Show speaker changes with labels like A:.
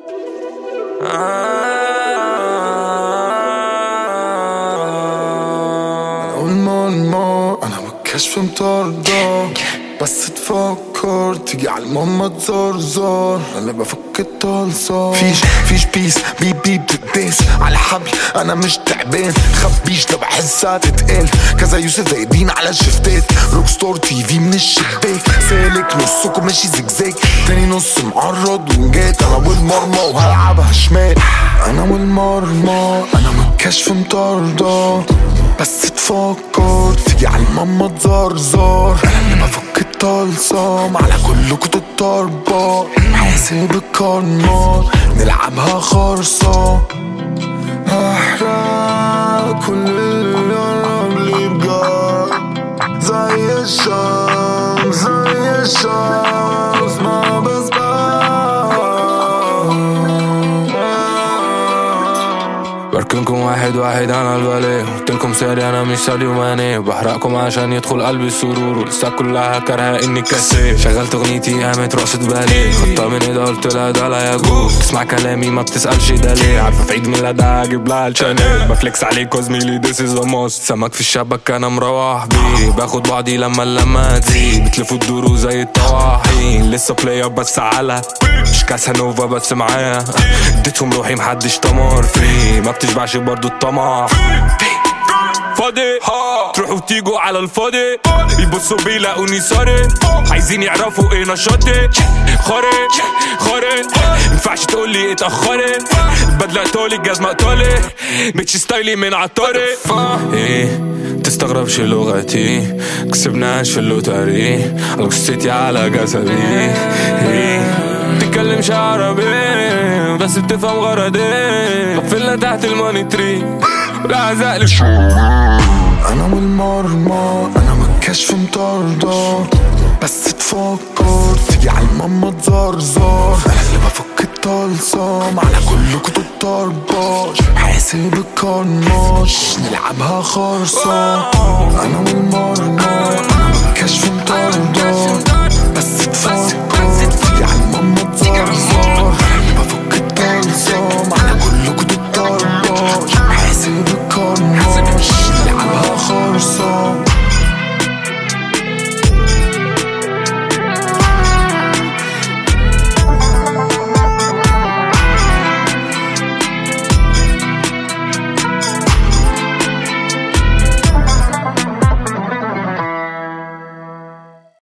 A: أول ما ما أنا بالكشف مطاردة بس تفكر تيجي على الماما تزرزر انا بفك الطلسة فيش فيش بيس بيب بيب بتداس على حبل انا مش تعبان خبيش ده بحسها تتقال كذا يوسف زي دين على الشفتات روك ستار تي في من الشباك سالك نصكم ماشي زجزاج تاني نص معرض ونجات انا والمرمى وهلعبها شمال انا والمرمى انا من الكشف مطاردة بس تفكر تيجي على الماما تزرزر انا اللي بفك الطلسم على كلكوا تتربط حاسب الكرنات نلعبها خرصة احرق كل اللي يقرب لي بجد زي الشمس زي الشمس ما بسبق
B: بركنكم واحد واحد انا البالي قلتلكم ساري انا مش ساديو ماني بحرقكم عشان يدخل قلبي السرور ولسه كلها كارهة اني كسي شغلت اغنيتي قامت رقصة بالي خدتها من ايدها قلت لها ده لا يجوز تسمع كلامي ما بتسألش ده ليه عارفة في عيد ميلادها اجيب لها الشانيل بفليكس عليك زميلي ذيس از ماست سمك في الشبك انا مروح بيه باخد بعضي لما اللمة تزيد بتلفوا تدوروا زي الطواحين لسه بلاي اب بس على مش كاسانوفا بس معايا اديتهم روحي محدش طمار فيه ما بتشبعش برضو الطمع فاضي تروحوا تيجوا على الفاضي يبصوا بيلاقوني صاري عايزين يعرفوا ايه نشاطي خارق خارق ينفعش تقولي اتأخرت البدلة ايطالي الجزمة ايطالي ميتش ستايلي من عالطريق ايه تستغربش لغتي كسبناش في اللوتري على قصتي على جسدي ايه تتكلمش عربي بس بتفهم غرضي قفلنا تحت الماني تري لا زقل
A: انا والمرمى انا من الكشف مطاردة بس تفكر تيجي على الماما تزرزر انا اللي بفك الطلسم على كلكوا تتربط حاسب الكرناش نلعبها خرصة انا والمرمى انا من الكشف مطاردة بس تفكر